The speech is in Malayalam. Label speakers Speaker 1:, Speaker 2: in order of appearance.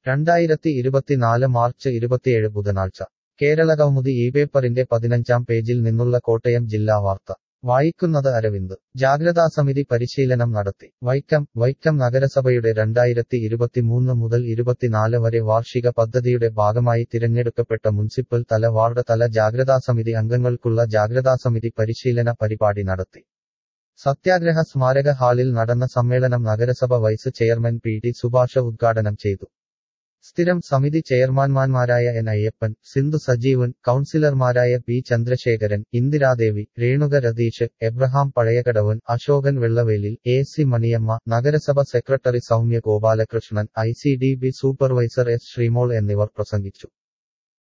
Speaker 1: രണ്ടായിരത്തി ഇരുപത്തിനാല് മാർച്ച് ഇരുപത്തിയേഴ് ബുധനാഴ്ച കേരള കൗമുദി ഈ പേപ്പറിന്റെ പതിനഞ്ചാം പേജിൽ നിന്നുള്ള കോട്ടയം ജില്ലാ വാർത്ത വായിക്കുന്നത് അരവിന്ദ് ജാഗ്രതാസമിതി പരിശീലനം നടത്തി വൈക്കം വൈക്കം നഗരസഭയുടെ രണ്ടായിരത്തി ഇരുപത്തിമൂന്ന് മുതൽ ഇരുപത്തിനാല് വരെ വാർഷിക പദ്ധതിയുടെ ഭാഗമായി തിരഞ്ഞെടുക്കപ്പെട്ട മുനിസിപ്പൽ തല വാർഡ് തല ജാഗ്രതാസമിതി അംഗങ്ങൾക്കുള്ള ജാഗ്രതാസമിതി പരിശീലന പരിപാടി നടത്തി സത്യാഗ്രഹ സ്മാരക ഹാളിൽ നടന്ന സമ്മേളനം നഗരസഭ vice chairman P T Subhash ഉദ്ഘാടനം ചെയ്തു സ്ഥിരം സമിതി ചെയർമാൻമാരായ എൻ അയ്യപ്പൻ സിന്ധു സജീവൻ കൗൺസിലർമാരായ P Chandrasekharan Indiradevi Renuka Ratheesh Abraham Pazhayakadavan Ashokan Vellavelil A C Maniyamma നഗരസഭ secretary Soumya Gopalakrishnan I C D B supervisor S Sreemol എന്നിവർ പ്രസംഗിച്ചു